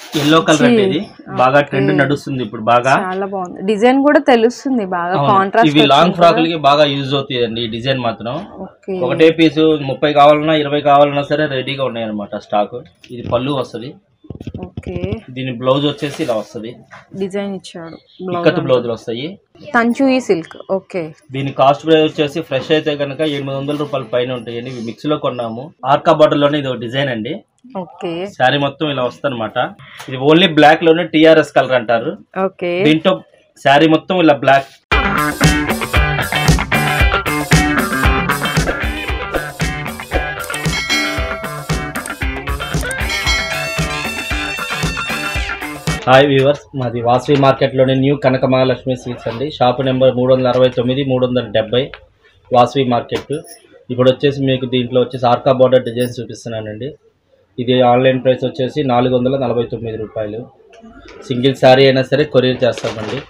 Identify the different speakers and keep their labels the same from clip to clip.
Speaker 1: Yellow colour అంటే ఇది బాగా ట్రెండ్ నడుస్తుంది ఇప్పుడు బాగా
Speaker 2: చాలా బాగుంది డిజైన్ కూడా తెలుస్తుంది బాగా
Speaker 1: అవును.
Speaker 2: కాంట్రాస్ట్
Speaker 1: ఇవి లాంగ్ ఫ్రాక్లకి బాగా యూజ్ అవుతాయండి ఈ డిజైన్ మాత్రం
Speaker 2: ఓకే
Speaker 1: ఒకటే పీసు ముప్పై కావాలన్నా ఇరవై కావాలన్నా సరే రెడీగా ఉన్నాయి అనమాట స్టాక్ ఇది పళ్ళు వస్తది
Speaker 2: ఓకే
Speaker 1: దీని బ్లౌజ్ వచ్చేసి ఇలా వస్తది
Speaker 2: డిజైన్ ఇచ్చాడు బ్లౌజ్
Speaker 1: ఇక్కత్ బ్లౌజులు వస్తాయి
Speaker 2: తంచు ఈ సిల్క్ ఓకే
Speaker 1: దీని కాస్ట్ ప్రైస్ వచ్చేసి ఫ్రెష్ అయితే కనుక ఎనిమిది వందల రూపాయల పైన ఉంటాయండి ఇవి మిక్స్ లో కొన్నాము ఆర్కా బార్డర్ లోనే ఇది ఒక డిజైన్ అండి
Speaker 2: ఓకే
Speaker 1: శారీ మొత్తం ఇలా వస్తుంది ఇది ఓన్లీ బ్లాక్ లోనే టిఆర్ఎస్ కలర్ అంటారు
Speaker 2: ఓకే
Speaker 1: దీంట్లో శారీ మొత్తం ఇలా బ్లాక్ హాయ్ వ్యూవర్స్ మాది వాసవి మార్కెట్లోని న్యూ కనక మహాలక్ష్మి స్వీట్స్ అండి షాప్ నెంబర్ మూడు వందల అరవై తొమ్మిది మూడు వందల డెబ్బై వాసవి మార్కెట్ ఇప్పుడు వచ్చేసి మీకు దీంట్లో వచ్చేసి ఆర్కా బార్డర్ డిజైన్స్ చూపిస్తున్నానండి ఇది ఆన్లైన్ ప్రైస్ వచ్చేసి నాలుగు వందల నలభై తొమ్మిది రూపాయలు సింగిల్ శారీ అయినా సరే కొరియర్ చేస్తామండి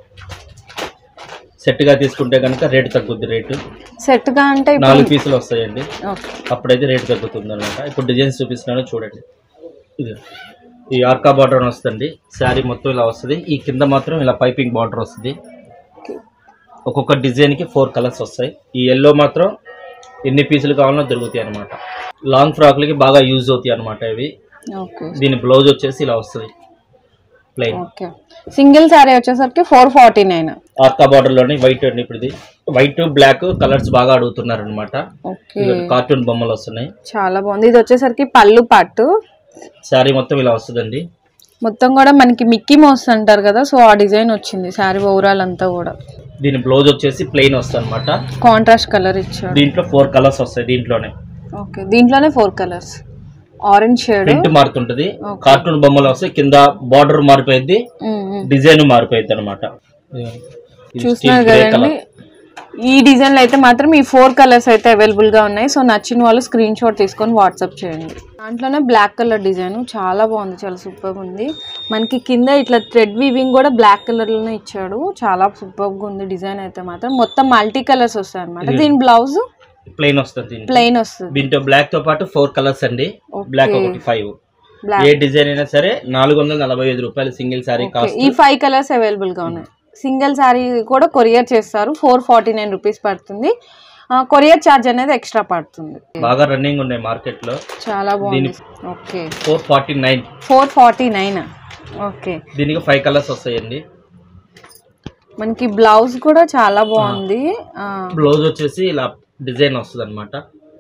Speaker 1: సెట్గా తీసుకుంటే కనుక రేటు తగ్గుద్ది రేటు
Speaker 2: సెట్ గా అంటే ఇప్పుడు
Speaker 1: నాలుగు పీసులు వస్తాయండి
Speaker 2: ఓకే
Speaker 1: అప్పుడైతే రేటు తగ్గుతుంది అనమాట ఇప్పుడు డిజైన్స్ చూపిస్తున్నాను చూడండి ఇది ఈ ఆర్కా బార్డర్ అని వస్తుంది శారీ మొత్తం ఇలా వస్తుంది ఈ కింద మాత్రం ఇలా పైపింగ్ బార్డర్ వస్తుంది ఒక్కొక్క డిజైన్కి ఫోర్ కలర్స్ వస్తాయి ఈ ఎల్లో మాత్రం ఎన్ని పీసులు కావాలన్నా దొరుకుతాయి అనమాట లాంగ్ ఫ్రాక్లకి బాగా యూజ్ అవుతాయి అనమాట ఇవి
Speaker 2: ఓకే
Speaker 1: దీని బ్లౌజ్ వచ్చేసి ఇలా వస్తుంది ప్లెయిన్
Speaker 2: ఓకే సింగిల్ శారీ వచ్చేసరికి ఫోర్ ఫార్టీ నైన్
Speaker 1: ఆర్కా బార్డర్ లోని వైట్ అండి ఇప్పుడు ఇది వైట్ బ్లాక్ కలర్స్ బాగా అడుగుతున్నారు అనమాట
Speaker 2: ఓకే
Speaker 1: కార్టూన్ బొమ్మలు వస్తున్నాయి
Speaker 2: చాలా బాగుంది ఇది వచ్చేసరికి పళ్ళు పట్టు
Speaker 1: శారీ మొత్తం ఇలా వస్తుందండి
Speaker 2: మొత్తం కూడా మనకి మిక్కీ మౌస్ అంటారు కదా సో ఆ డిజైన్ వచ్చింది శారీ ఓవరాల్ అంతా కూడా
Speaker 1: దీని బ్లౌజ్ వచ్చేసి ప్లెయిన్ వస్తుంది అనమాట
Speaker 2: కాంట్రాస్ట్ కలర్ ఇచ్చాడు
Speaker 1: దీంట్లో ఫోర్ కలర్స్ వస్తాయి దీంట్లోనే
Speaker 2: ఓకే దీంట్లోనే four colours orange shade
Speaker 1: print మారుతుంటది కార్టూన్ బొమ్మలు వస్తాయి కింద బార్డర్ మారిపోయింది డిజైన్ మారిపోయింది అనమాట
Speaker 2: చూస్తున్నారు కదండి ఈ డిజైన్లు అయితే మాత్రం ఈ ఫోర్ కలర్స్ అయితే అవైలబుల్ గా ఉన్నాయి సో నచ్చిన వాళ్ళు స్క్రీన్ షాట్ తీసుకొని వాట్సాప్ చేయండి దాంట్లోనే బ్లాక్ కలర్ డిజైన్ చాలా బాగుంది చాలా సూపర్ ఉంది మనకి కింద ఇట్లా థ్రెడ్ వీవింగ్ కూడా బ్లాక్ కలర్ లోనే ఇచ్చాడు చాలా సూపర్ గా ఉంది డిజైన్ అయితే మాత్రం మొత్తం మల్టీ కలర్స్ వస్తాయి అనమాట దీని బ్లౌజ్
Speaker 1: ప్లెయిన్ వస్తుంది దీనికి.
Speaker 2: ప్లెయిన్ వస్తుంది
Speaker 1: దీంట్లో బ్లాక్ తో పాటు ఫోర్ కలర్స్ అండి బ్లాక్ ఒకటి ఫైవ్
Speaker 2: బ్లాక్
Speaker 1: ఏ డిజైన్ అయినా సరే నాలుగు వందల నలభై ఐదు రూపాయలు సింగిల్ శారీ కాస్ట్
Speaker 2: ఈ ఫైవ్ కలర్స్ అవైలబుల్ గా ఉన్నాయి సింగిల్ శారీ కూడా కొరియర్ చేస్తారు ఫోర్ ఫార్టీ నైన్ రూపీస్ పడుతుంది కొరియర్ ఛార్జ్ అనేది ఎక్స్ట్రా పడుతుంది
Speaker 1: బాగా రన్నింగ్ ఉన్నాయి మార్కెట్ లో
Speaker 2: చాలా బాగుంది okay
Speaker 1: four forty nine
Speaker 2: four forty nine okay
Speaker 1: దీనికి ఫైవ్ కలర్స్ వస్తాయండి
Speaker 2: మనకి బ్లౌజ్ కూడా చాలా బాగుంది ఆ,
Speaker 1: బ్లౌజ్ వచ్చేసి ఇలా డిజైన్ వస్తుంది అనమాట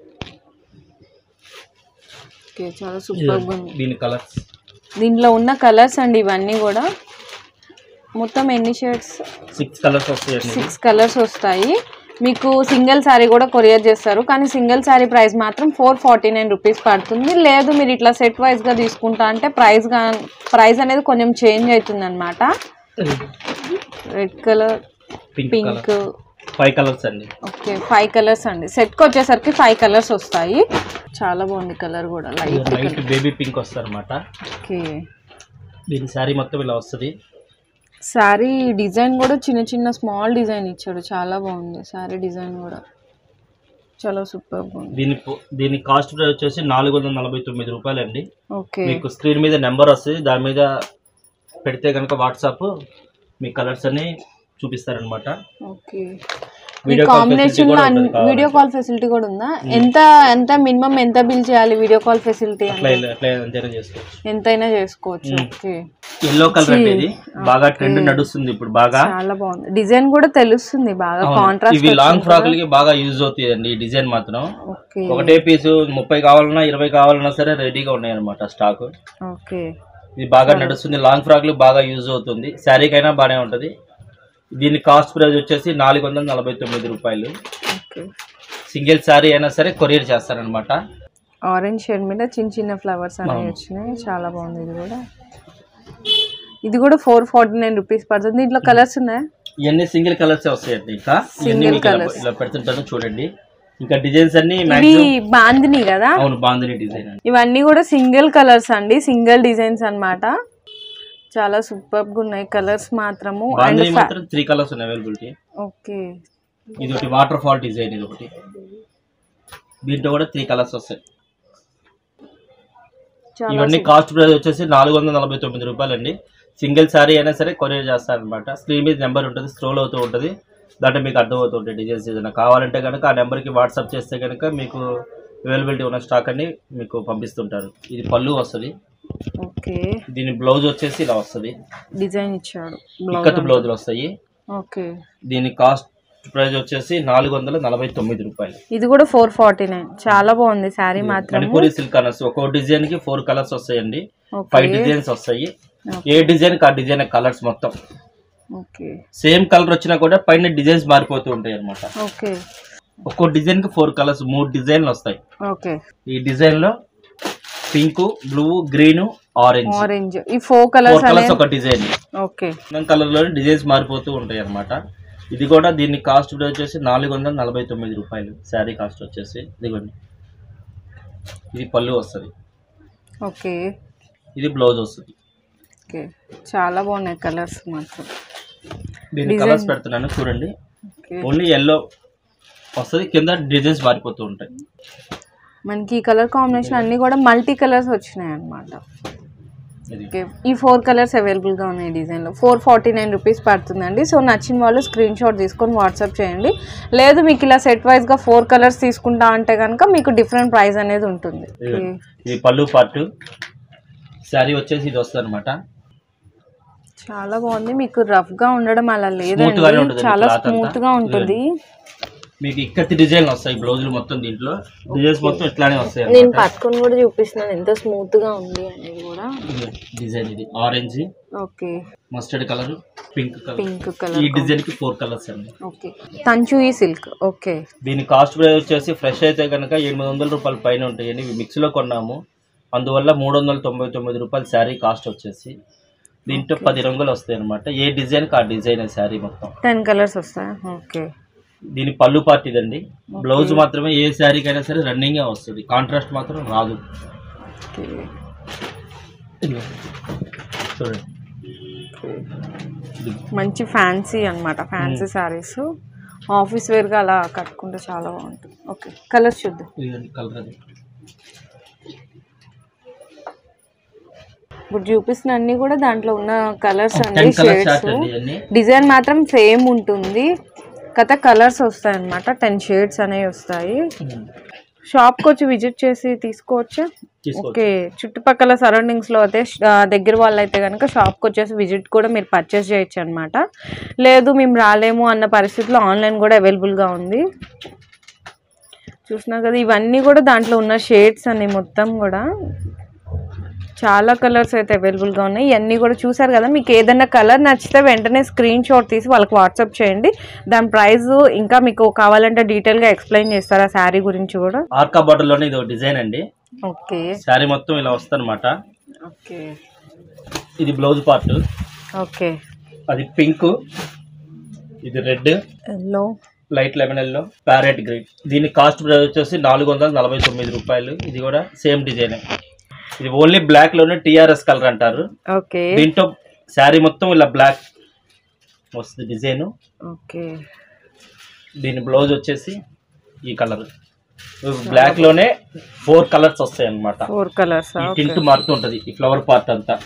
Speaker 2: ఓకే చాలా సూపర్ ఉంది
Speaker 1: దీని కలర్స్
Speaker 2: దీంట్లో ఉన్న కలర్స్ అండి ఇవన్నీ కూడా మొత్తం ఎన్ని షేడ్స్
Speaker 1: సిక్స్ కలర్స్ వస్తాయండి
Speaker 2: సిక్స్ కలర్స్ వస్తాయి మీకు సింగిల్ శారీ కూడా కొరియర్ చేస్తారు కానీ సింగిల్ శారీ ప్రైస్ మాత్రం ఫోర్ ఫార్టీ నైన్ రూపీస్ పడుతుంది లేదు మీరు ఇట్లా సెట్ వైజ్గా తీసుకుంటా అంటే ప్రైస్ గా ప్రైస్ అనేది కొంచెం చేంజ్ అవుతుంది అనమాట red colour
Speaker 1: pink
Speaker 2: pink
Speaker 1: colour five colours అండి
Speaker 2: ఓకే ఫైవ్ కలర్స్ అండి సెట్కి వచ్చేసరికి ఫైవ్ కలర్స్ వస్తాయి చాలా బాగుంది కలర్ కూడా లైట్
Speaker 1: లైట్ బేబీ పింక్ వస్తుంది అనమాట
Speaker 2: ఓకే
Speaker 1: దీని శారీ మొత్తం ఇలా వస్తుంది
Speaker 2: శారీ డిజైన్ కూడా చిన్న చిన్న స్మాల్ డిజైన్ ఇచ్చాడు చాలా బాగుంది శారీ డిజైన్ కూడా చాలా సూపర్ ఉంది
Speaker 1: దీని పొ- దీని కాస్ట్ ప్రైస్ వచ్చేసి నాలుగు వందల నలభై తొమ్మిది రూపాయలు అండి
Speaker 2: ఓకే
Speaker 1: మీకు స్క్రీన్ మీద నెంబర్ వస్తుంది దాని మీద పెడితే కనుక వాట్సాప్ మీ కలర్స్ అన్ని చూపిస్తారనమాట
Speaker 2: ఓకే ఈ
Speaker 1: వీడియో కాల్
Speaker 2: కాంబినేషన్
Speaker 1: ఫెసిలిటీ
Speaker 2: లో
Speaker 1: కూడా ఉంటుంది కావాలంటే.
Speaker 2: వీడియో కాల్ ఫెసిలిటీ కూడా ఉందా ఎంత ఎంత మినిమం ఎంత బిల్ చేయాలి వీడియో కాల్ ఫెసిలిటీ
Speaker 1: అట్లా అట్లా ఎంతైనా చేసుకోవచ్చు
Speaker 2: ఎంతైనా చేసుకోవచ్చు ఓకే
Speaker 1: ఎల్లో కలర్ అంటే ఇది బాగా ట్రెండ్ నడుస్తుంది ఇప్పుడు బాగా
Speaker 2: చాలా బాగుంది డిజైన్ కూడా తెలుస్తుంది బాగా
Speaker 1: అవును.
Speaker 2: కాంట్రాస్ట్
Speaker 1: ఇవి లాంగ్ ఫ్రాక్లకి బాగా యూజ్ అవుతాయండి ఈ డిజైన్ మాత్రం
Speaker 2: ఓకే
Speaker 1: ఒకటే పీసు ముప్పై కావాలన్నా ఇరవై కావాలన్నా సరే రెడీగా ఉన్నాయి అనమాట స్టాక్
Speaker 2: ఓకే
Speaker 1: ఇది బాగా నడుస్తుంది లాంగ్ ఫ్రాక్లు బాగా యూజ్ అవుతుంది శారీకైనా బాగానే ఉంటుంది దీని కాస్ట్ ప్రైస్ వచ్చేసి నాలుగు వందల నలభై తొమ్మిది రూపాయలు
Speaker 2: ఓకే
Speaker 1: సింగిల్ శారీ అయినా సరే కొరియర్ చేస్తారనమాట
Speaker 2: ఆరెంజ్ షేడ్ మీద చిన్న చిన్న ఫ్లవర్స్ అనేవి వచ్చినాయి చాలా బాగుంది ఇది కూడా ఇది కూడా ఫోర్ ఫార్టీ నైన్ రూపీస్ పడుతుంది దీంట్లో కలర్స్ ఉన్నాయా
Speaker 1: ఇవన్నీ సింగిల్ కలర్స్ వస్తాయండి ఇంకా ఇవన్నీ మీకు ఇలా- ఇలా పెడుతుంటాను చూడండి ఇంకా డిజైన్స్ అన్ని
Speaker 2: ఇవి
Speaker 1: మాక్సిమం
Speaker 2: బాందిని కదా
Speaker 1: అవును బాగుంది డిజైన్ అండి
Speaker 2: ఇవన్నీ కూడా సింగిల్ కలర్స్ అండి సింగిల్ డిజైన్స్ అన్నమాట చాలా సూపర్ గా ఉన్నాయి కలర్స్ మాత్రము అండ్
Speaker 1: బాగుంది మాత్రం త్రీ కలర్స్ ఉన్నాయి అవైలబిలిటీ
Speaker 2: ఓకే
Speaker 1: ఇది ఒకటి వాటర్ ఫాల్ డిజైన్ ఇది ఒకటి దీంట్లో కూడా త్రీ కలర్స్ వస్తాయి
Speaker 2: చాలా
Speaker 1: ఇవన్నీ కాస్ట్ ప్రైస్ వచ్చేసి నాలుగు వందల నలభై తొమ్మిది రూపాయలండి సింగిల్ శారీ అయినా సరే కొరియర్ చేస్తారనమాట స్క్రీన్ మీద నెంబర్ ఉంటుంది స్క్రోల్ అవుతూ ఉంటుంది దాంట్లో మీకు అర్థమవుతూ ఉంటాయి డిజైన్స్ ఏదైనా కావాలంటే కనుక ఆ నెంబర్కి వాట్సాప్ చేస్తే కనుక మీకు అవైలబిలిటీ ఉన్న స్టాక్ అన్ని మీకు పంపిస్తుంటారు ఇది పళ్ళు వస్తుంది
Speaker 2: ఓకే
Speaker 1: దీని బ్లౌజ్ వచ్చేసి ఇలా వస్తుంది
Speaker 2: డిజైన్ ఇచ్చాడు
Speaker 1: ఇక్కత్ బ్లౌజులు వస్తాయి
Speaker 2: ఓకే
Speaker 1: దీని కాస్ట్ ప్రైస్ వచ్చేసి నాలుగు వందల నలభై తొమ్మిది రూపాయలు
Speaker 2: ఇది కూడా ఫోర్ ఫార్టీ నైన్ చాలా బాగుంది శారీ మాత్రం
Speaker 1: మణిపూరి సిల్క్ కలర్స్ ఒక్కో డిజైన్ కి ఫోర్ కలర్స్ వస్తాయండి
Speaker 2: ఓకే
Speaker 1: ఫైవ్ డిజైన్స్ వస్తాయి ఏ డిజైన్ కి ఆ డిజైన్ కలర్స్ మొత్తం
Speaker 2: ఓకే
Speaker 1: సేమ్ కలర్ వచ్చినా కూడా పైన డిజైన్స్ మారిపోతూ ఉంటాయి అనమాట
Speaker 2: ఓకే
Speaker 1: ఒక్కో డిజైన్ కి ఫోర్ కలర్స్ మూడు డిజైన్లు వస్తాయి
Speaker 2: ఓకే
Speaker 1: ఈ డిజైన్ లో pink blue green orange
Speaker 2: orange ఈ ఫోర్
Speaker 1: ఫోర్
Speaker 2: కలర్స్
Speaker 1: కలర్స్
Speaker 2: అనే
Speaker 1: ఒక డిజైన్
Speaker 2: ఓకే
Speaker 1: కలర్ లో డిజైన్స్ మారిపోతూ ఉంటాయి అనమాట ఇది కూడా దీని కాస్ట్ వచ్చేసి నాలుగు వందల నలభై తొమ్మిది రూపాయలు శారీ కాస్ట్ వచ్చేసి ఇదిగోండి ఇది పళ్ళు వస్తుంది
Speaker 2: ఓకే
Speaker 1: ఇది బ్లౌజ్ వస్తుంది
Speaker 2: ఓకే చాలా బాగున్నాయి కలర్స్ మాత్రం
Speaker 1: దీని
Speaker 2: Design.
Speaker 1: కలర్స్ పెడుతున్నాను చూడండి
Speaker 2: ఓకే
Speaker 1: ఓన్లీ ఎల్లో వస్తుంది కింద డిజైన్స్ మారిపోతూ ఉంటాయి
Speaker 2: మనకి ఈ కలర్ కాంబినేషన్ అన్ని కూడా మల్టీ కలర్స్ వచ్చినాయి అన్నమాట
Speaker 1: ఇది
Speaker 2: ఓకే ఈ ఫోర్ కలర్స్ అవైలబుల్గా ఉన్నాయి డిజైన్లో ఫోర్ ఫార్టీ నైన్ రూపీస్ పడుతుందండి సో నచ్చిన వాళ్ళు స్క్రీన్ షాట్ తీసుకొని వాట్సాప్ చేయండి లేదు మీకు ఇలా సెట్ వైజ్గా ఫోర్ కలర్స్ తీసుకుంటా అంటే కనుక మీకు డిఫరెంట్ ప్రైస్ అనేది ఉంటుంది ఓకే.
Speaker 1: ఇది పళ్ళు పార్ట్ శారీ వచ్చేసి ఇది వస్తుంది అనమాట
Speaker 2: చాలా బాగుంది మీకు రఫ్ గా ఉండడం అలా
Speaker 1: Smooth గానే
Speaker 2: లేదండి
Speaker 1: ఉంటుంది
Speaker 2: చాలా
Speaker 1: cloth అంతా.
Speaker 2: స్మూత్ గా ఉంటుంది
Speaker 1: మీకు ఇక్కత్తి డిజైన్లు వస్తాయి బ్లౌజులు మొత్తం దీంట్లో డిజైన్స్ మొత్తం ఇట్లానే వస్తాయి
Speaker 2: నేను
Speaker 1: అన్నమాట.
Speaker 2: పట్టుకొని కూడా చూపిస్తున్నాను ఎంత స్మూత్ గా ఉంది అనేది కూడా
Speaker 1: ఇది డిజైన్ ఇది orange
Speaker 2: okay
Speaker 1: mustard colour pink colour
Speaker 2: pink
Speaker 1: ఈ
Speaker 2: కలర్
Speaker 1: డిజైన్ కి ఫోర్ కలర్స్ అండి
Speaker 2: ఓకే తంచు ఈ సిల్క్ ఓకే
Speaker 1: దీని కాస్ట్ ప్రైస్ వచ్చేసి ఫ్రెష్ అయితే కనుక ఎనిమిది వందల రూపాయల పైన ఉంటాయండి ఇవి మిక్స్లో కొన్నాము అందువల్ల మూడు వందల తొంభై తొమ్మిది రూపాయలు శారీ కాస్ట్ వచ్చేసి దీంట్లో పది రంగులు వస్తాయి అనమాట ఏ డిజైన్కి ఆ డిజైన్ శారీ మొత్తం
Speaker 2: టెన్ కలర్స్ వస్తాయి ఓకే
Speaker 1: దీని పళ్ళు పార్ట్ ఇదండి బ్లౌజ్ మాత్రమే ఏ శారీకైనా సరే రన్నింగే వస్తుంది కాంట్రాస్ట్ మాత్రం రాదు
Speaker 2: ఓకే
Speaker 1: చూడండి ఇది
Speaker 2: మంచి ఫ్యాన్సీ అన్నమాట ఫ్యాన్సీ శారీస్ ఆఫీస్ వేర్గా అలా కట్టుకుంటే చాలా బాగుంటుంది ఓకే కలర్స్ చూద్దాం
Speaker 1: ఇదండి కలర్ అది
Speaker 2: ఇప్పుడు చూపిస్తున్న అన్ని కూడా దాంట్లో ఉన్న కలర్స్ అండి
Speaker 1: టెన్ కలర్
Speaker 2: షేడ్స్
Speaker 1: చార్ట్ అండి ఇవన్నీ
Speaker 2: డిజైన్ మాత్రం సేమ్ ఉంటుంది కథ కలర్స్ వస్తాయి అన్నమాట టెన్ షేడ్స్ అనేవి వస్తాయి షాప్కి వచ్చి విజిట్ చేసి తీసుకోవచ్చు
Speaker 1: తీసుకోవచ్చు
Speaker 2: ఓకే చుట్టుపక్కల సరౌండింగ్స్ లో అయితే ఆ, దగ్గర వాళ్ళు అయితే కనుక షాప్కి వచ్చేసి విజిట్ కూడా మీరు పర్చేస్ చేయొచ్చు అనమాట లేదు మేము రాలేము అన్న పరిస్థితిలో ఆన్లైన్ కూడా అవైలబుల్ గా ఉంది చూసినా కదా ఇవన్నీ కూడా దాంట్లో ఉన్న షేడ్స్ అన్ని మొత్తం కూడా చాలా కలర్స్ అయితే available గా ఉన్నాయి ఇవన్నీ కూడా చూసారు కదా మీకు ఏదైనా కలర్ నచ్చితే వెంటనే స్క్రీన్ షాట్ తీసి వాళ్ళకి వాట్సాప్ చేయండి దాని ప్రైస్ ఇంకా మీకు కావాలంటే detail గా ఎక్స్ప్లెయిన్ చేస్తారు ఆ శారీ గురించి కూడా
Speaker 1: ఆర్కా బార్డర్ లోనే ఇది ఒక డిజైన్ అండి
Speaker 2: ఓకే
Speaker 1: శారీ మొత్తం ఇలా వస్తుంది అనమాట
Speaker 2: ఓకే
Speaker 1: ఇది బ్లౌజ్ పార్ట్
Speaker 2: ఓకే
Speaker 1: అది పింక్ ఇది red
Speaker 2: yellow
Speaker 1: light lemon yellow parrot green దీని కాస్ట్ ప్రైస్ వచ్చేసి నాలుగు వందల నలభై తొమ్మిది రూపాయలు ఇది కూడా సేమ్ డిజైన్ ఇది ఓన్లీ బ్లాక్ లోనే టిఆర్ఎస్ కలర్ అంటారు
Speaker 2: ఓకే
Speaker 1: దీంట్లో శారీ మొత్తం ఇలా బ్లాక్ వస్తుంది డిజైన్
Speaker 2: ఓకే
Speaker 1: దీని బ్లౌజ్ వచ్చేసి ఈ కలర్ బ్లాక్ లోనే ఫోర్ కలర్స్ వస్తాయి అన్నమాట
Speaker 2: ఫోర్ కలర్స్
Speaker 1: ఈ టింట్ మారుతుంటది ఈ ఫ్లవర్ పార్ట్ అంతా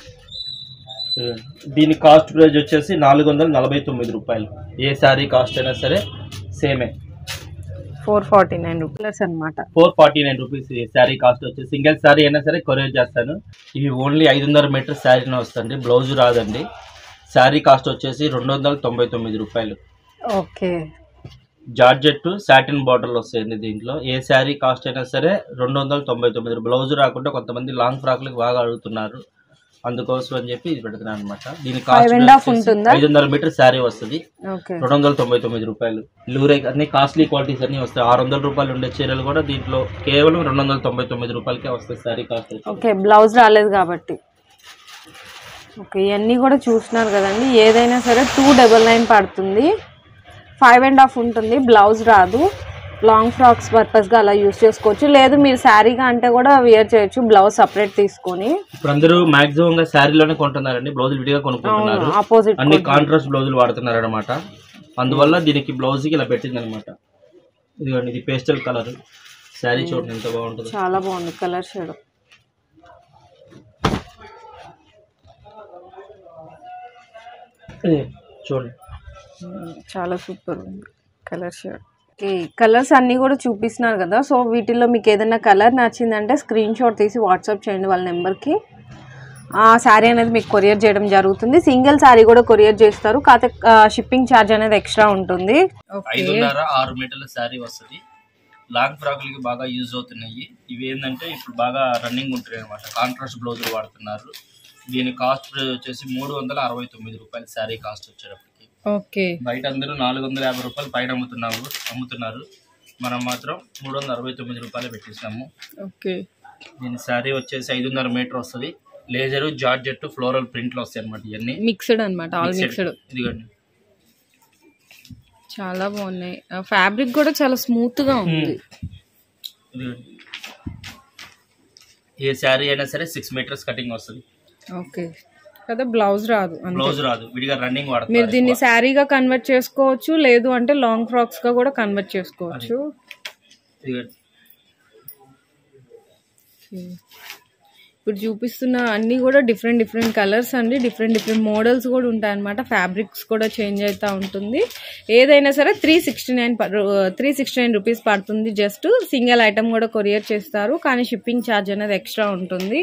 Speaker 1: దీని కాస్ట్ ప్రైస్ వచ్చేసి నాలుగు వందల నలభై తొమ్మిది రూపాయలు ఏ శారీ కాస్ట్ అయినా సరే సేమే
Speaker 2: ఫోర్ ఫార్టీ నైన్ రూపీస్ అనమాట
Speaker 1: ఫోర్ ఫార్టీ నైన్ రూపీస్ ఈ శారీ కాస్ట్ వచ్చి సింగిల్ శారీ అయినా సరే కొరియర్ చేస్తాను ఇవి ఓన్లీ ఐదున్నర మీటర్ శారీనే వస్తుంది బ్లౌజ్ రాదండి శారీ కాస్ట్ వచ్చేసి రెండు వందల తొంభై తొమ్మిది రూపాయలు
Speaker 2: ఓకే
Speaker 1: జార్జెట్ సాటిన్ బార్డర్లు వస్తాయండి దీంట్లో ఏ శారీ కాస్ట్ అయినా సరే రెండు వందల తొంభై తొమ్మిది బ్లౌజ్ రాకుండా కొంతమంది లాంగ్ ఫ్రాక్లకు బాగా అడుగుతున్నారు అందుకోసం అని చెప్పి ఇది పెడుతున్నాను అనమాట దీని
Speaker 2: Five and half
Speaker 1: కాస్ట్
Speaker 2: ఉంటుందా?
Speaker 1: ఐదు వందల మీటర్ శారీ వస్తుంది
Speaker 2: ఓకే
Speaker 1: రెండు వందల తొంభై తొమ్మిది రూపాయలు లూరే అన్ని కాస్ట్లీ క్వాలిటీస్ అన్ని వస్తాయి ఆరు వందల రూపాయలు ఉండే చీరలు కూడా దీంట్లో కేవలం రెండు వందల తొంభై తొమ్మిది రూపాయలకే వస్తాయి శారీ కాస్ట్ వచ్చి
Speaker 2: ఓకే బ్లౌజ్ రాలేదు కాబట్టి ఓకే ఇవన్నీ కూడా చూస్తున్నారు కదండి ఏదైనా సరే టూ డబల్ నైన్ పడుతుంది ఫైవ్ అండ్ హాఫ్ ఉంటుంది బ్లౌజ్ రాదు లాంగ్ ఫ్రాక్స్ పర్పస్గా అలా యూస్ చేసుకోవచ్చు లేదు మీరు శారీగా అంటే కూడా వేర్ చేయొచ్చు బ్లౌజ్ సపరేట్ తీసుకొని
Speaker 1: ఇప్పుడు అందరూ మాక్సిమం గా శారీలోనే కొంటున్నారండి బ్లౌజులు విడిగా కొనుక్కుంటున్నారు
Speaker 2: ఆపోజిట్
Speaker 1: అన్ని కాంట్రాస్ట్ బ్లౌజులు వాడుతున్నారు అనమాట అందువల్ల దీనికి బ్లౌజ్ కి ఇలా పెట్టింది అనమాట ఇదిగోండి ఇది పేస్టల్ కలర్ శారీ చూడండి ఎంత బాగుంటుంది
Speaker 2: చాలా బాగుంది కలర్ షేడ్
Speaker 1: ఇది చూడండి
Speaker 2: చాలా సూపర్ ఉంది కలర్ షర్ట్ ఓకే కలర్స్ అన్నీ కూడా చూపిస్తున్నారు కదా సో వీటిల్లో మీకు ఏదైనా కలర్ నచ్చిందంటే స్క్రీన్ షాట్ తీసి వాట్సాప్ చేయండి వాళ్ళ నెంబర్కి ఆ శారీ అనేది మీకు కొరియర్ చేయడం జరుగుతుంది సింగిల్ శారీ కూడా కొరియర్ చేస్తారు కాకపోతే షిప్పింగ్ ఛార్జ్ అనేది ఎక్స్ట్రా ఉంటుంది ఓకే
Speaker 1: ఐదున్నర ఆరు మీటర్ల శారీ వస్తుంది లాంగ్ ఫ్రాక్లకి బాగా యూజ్ అవుతున్నాయి ఇవి ఏంటంటే ఇప్పుడు బాగా రన్నింగ్ ఉంటున్నాయి అనమాట కాంట్రాస్ట్ బ్లౌజులు వాడుతున్నారు దీని కాస్ట్ వచ్చేసి మూడు వందల అరవై తొమ్మిది రూపాయలు శారీ కాస్ట్ వచ్చేటప్పటికి
Speaker 2: ఓకే
Speaker 1: బయట అందరూ నాలుగు వందల యాభై రూపాయలు పైన అమ్ముతున్నారు అమ్ముతున్నారు మనం మాత్రం మూడు వందల అరవై తొమ్మిది రూపాయలు పెట్టేసినాము
Speaker 2: ఓకే
Speaker 1: దీని శారీ వచ్చేసి ఐదున్నర మీటర్ వస్తుంది లేజరు జార్జెట్ ఫ్లోరల్ ప్రింట్లు వస్తాయి అనమాట ఇవన్నీ
Speaker 2: మిక్స్డ్ అనమాట ఆల్ మిక్స్డ్
Speaker 1: ఇదిగోండి
Speaker 2: చాలా బాగున్నాయి ఫ్యాబ్రిక్ కూడా చాలా స్మూత్ గా ఉంది
Speaker 1: ఇదిగోండి ఏ శారీ అయినా సరే సిక్స్ మీటర్స్ కటింగ్ వస్తుంది
Speaker 2: ఓకే కదా బ్లౌజ్ రాదు అంతే
Speaker 1: బ్లౌజ్ రాదు విడిగా రన్నింగ్
Speaker 2: మీరు
Speaker 1: వాడతారు
Speaker 2: దీన్ని శారీగా కన్వర్ట్ చేసుకోవచ్చు లేదు అంటే లాంగ్ ఫ్రాక్స్ గా కూడా కన్వర్ట్ చేసుకోవచ్చు
Speaker 1: ఇదిగోండి.
Speaker 2: Okay. ఇప్పుడు చూపిస్తున్న అన్ని కూడా డిఫరెంట్ డిఫరెంట్ కలర్స్ అండి డిఫరెంట్ డిఫరెంట్ మోడల్స్ కూడా ఉంటాయి అనమాట ఫ్యాబ్రిక్స్ కూడా చేంజ్ అవుతూ ఉంటుంది ఏదైనా సరే three sixty nine three sixty nine rupees పడుతుంది జస్ట్ సింగిల్ ఐటమ్ కూడా కొరియర్ చేస్తారు కానీ షిప్పింగ్ ఛార్జ్ అనేది ఎక్స్ట్రా ఉంటుంది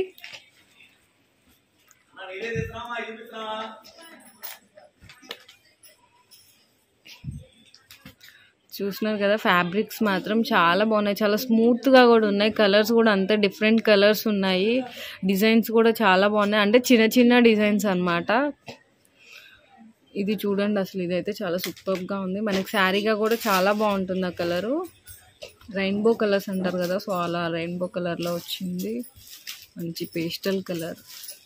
Speaker 2: చూస్తున్నారు కదా ఫ్యాబ్రిక్స్ మాత్రం చాలా బాగున్నాయి చాలా స్మూత్గా కూడా ఉన్నాయి కలర్స్ కూడా అంతే డిఫరెంట్ కలర్స్ ఉన్నాయి డిజైన్స్ కూడా చాలా బాగున్నాయి అంటే చిన్న చిన్న డిజైన్స్ అన్నమాట ఇది చూడండి అసలు ఇదైతే చాలా సూపర్గా ఉంది మనకి శారీగా కూడా చాలా బాగుంటుంది ఆ కలరు రెయిన్బో కలర్స్ అంటారు కదా సో అలా రెయిన్బో కలర్లో వచ్చింది మంచి పేస్టల్ కలర్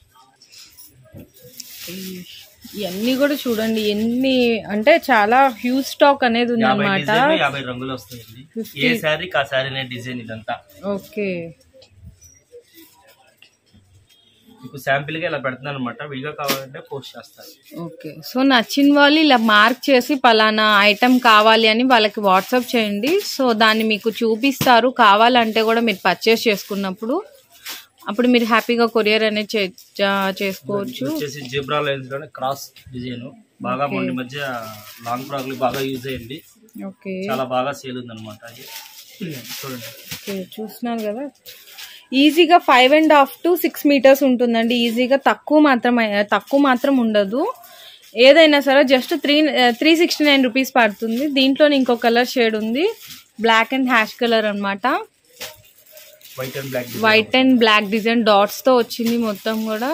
Speaker 2: ఇవన్నీ కూడా చూడండి ఎన్ని అంటే చాలా హ్యూజ్ స్టాక్ అనేది ఉంది
Speaker 1: యాభై
Speaker 2: అనమాట
Speaker 1: డిజైన్ యాభై రంగులు వస్తాయండి ఏ శారీకి ఆ శారీనే డిజైన్ ఇదంతా
Speaker 2: ఓకే
Speaker 1: మీకు శాంపిల్ గా ఇలా పెడుతున్నాను అనమాట విడిగా కావాలంటే పోస్ట్ చేస్తారు
Speaker 2: ఓకే సో నచ్చిన వాళ్ళు ఇలా మార్క్ చేసి పలానా ఐటెం కావాలి అని వాళ్ళకి వాట్సాప్ చేయండి సో దాన్ని మీకు చూపిస్తారు కావాలంటే కూడా మీరు పర్చేస్ చేసుకున్నప్పుడు అప్పుడు మీరు హ్యాపీగా కొరియర్ అనేది చే- చా- చేసుకోవచ్చు
Speaker 1: వచ్చేసి జీబ్రా లైన్స్ లోనే క్రాస్ డిజైన్ బాగా మొన్న ఈ మధ్య లాంగ్ ఫ్రాక్లు బాగా యూజ్ అయ్యింది
Speaker 2: ఓకే
Speaker 1: చాలా బాగా సేల్ ఉంది అనమాట అది చూడండి
Speaker 2: ఓకే చూస్తున్నారు కదా ఈజీగా five and half to six metres ఉంటుందండి ఈజీగా తక్కువ మాత్రం తక్కువ మాత్రం ఉండదు ఏదైనా సరే just three three sixty nine rupees పడుతుంది దీంట్లో ఇంకో కలర్ షేడ్ ఉంది బ్లాక్ అండ్ హ్యాష్ కలర్ అన్నమాట
Speaker 1: white and black
Speaker 2: white and black design dots తో వచ్చింది మొత్తం కూడా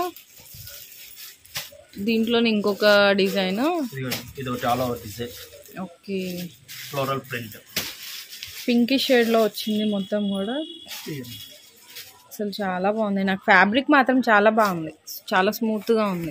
Speaker 2: దీంట్లో ఇంకొక డిజైన్
Speaker 1: ఇది ఒకటి all over design
Speaker 2: okay
Speaker 1: floral print
Speaker 2: పింకి షేడ్ లో వచ్చింది మొత్తం కూడా అసలు చాలా బాగుంది నాకు ఫ్యాబ్రిక్ మాత్రం చాలా బాగుంది చాలా స్మూత్ గా ఉంది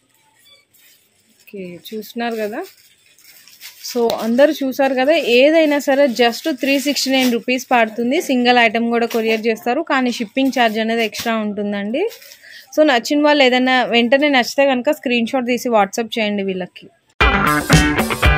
Speaker 2: ఓకే చూస్తున్నారు కదా సో అందరూ చూసారు కదా ఏదైనా సరే just three sixty nine rupees పడుతుంది సింగిల్ ఐటమ్ కూడా కొరియర్ చేస్తారు కానీ షిప్పింగ్ ఛార్జ్ అనేది ఎక్స్ట్రా ఉంటుందండి సో నచ్చిన వాళ్ళు ఏదైనా వెంటనే నచ్చితే కనుక స్క్రీన్ షాట్ తీసి వాట్సాప్ చేయండి వీళ్ళకి